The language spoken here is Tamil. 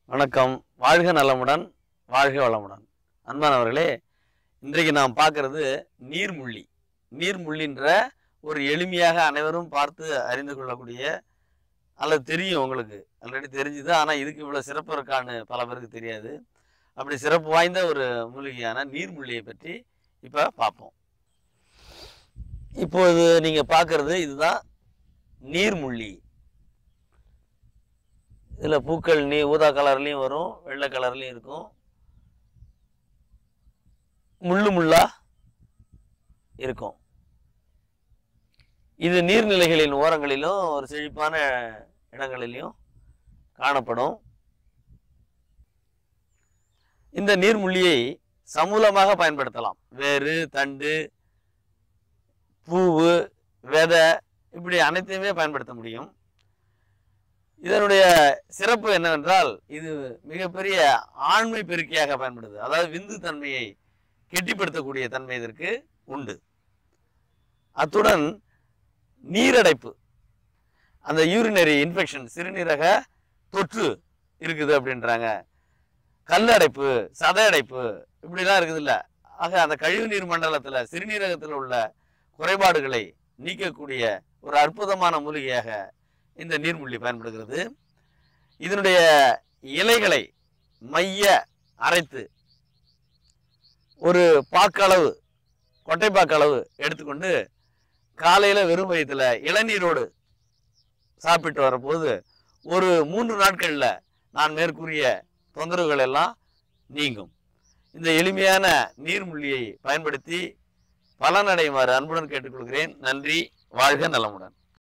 வணக்கம் வாழ்க நலமுடன் வாழ்க வளமுடன் அன்பானவர்களே இன்றைக்கு நாம் பார்க்கறது நீர்முள்ளி நீர்முள்ளின்ற ஒரு எளிமையாக அனைவரும் பார்த்து அறிந்து கொள்ளக்கூடிய அல்லது தெரியும் உங்களுக்கு ஆல்ரெடி தெரிஞ்சுது ஆனால் இதுக்கு இவ்வளோ சிறப்பு இருக்கான்னு பல பேருக்கு தெரியாது அப்படி சிறப்பு வாய்ந்த ஒரு மூலிகையான நீர்முள்ளியை பற்றி இப்போ பார்ப்போம் இப்போது நீங்கள் பார்க்கறது இதுதான் நீர்முள்ளி இதில் பூக்கள் நீ ஊதா கலர்லேயும் வரும் வெள்ளை கலர்லேயும் இருக்கும் முள்ளு முள்ளா இருக்கும் இது நீர்நிலைகளின் ஓரங்களிலும் ஒரு செழிப்பான இடங்களிலும் காணப்படும் இந்த நீர்முள்ளியை சமூலமாக பயன்படுத்தலாம் வேறு தண்டு பூவு விதை இப்படி அனைத்தையுமே பயன்படுத்த முடியும் இதனுடைய சிறப்பு என்னவென்றால் இது மிகப்பெரிய ஆண்மை பெருக்கியாக பயன்படுது அதாவது விந்து தன்மையை கெட்டிப்படுத்தக்கூடிய தன்மை இதற்கு உண்டு அத்துடன் நீரடைப்பு அந்த யூரினரி இன்ஃபெக்ஷன் சிறுநீரக தொற்று இருக்குது அப்படின்றாங்க கல்லடைப்பு சத அடைப்பு இப்படிலாம் இருக்குது இல்லை ஆக அந்த கழிவுநீர் மண்டலத்தில் சிறுநீரகத்தில் உள்ள குறைபாடுகளை நீக்கக்கூடிய ஒரு அற்புதமான மூலிகையாக இந்த நீர்முள்ளி பயன்படுகிறது இதனுடைய இலைகளை மைய அரைத்து ஒரு பாக்களவு கொட்டை பாக்களவு எடுத்துக்கொண்டு காலையில் வெறும் வயிற்றுல இளநீரோடு சாப்பிட்டு வரப்போது ஒரு மூன்று நாட்களில் நான் மேற்கூறிய தொந்தரவுகள் எல்லாம் நீங்கும் இந்த எளிமையான நீர்முள்ளியை பயன்படுத்தி பலனடையுமாறு அன்புடன் கேட்டுக்கொள்கிறேன் நன்றி வாழ்க நலமுடன்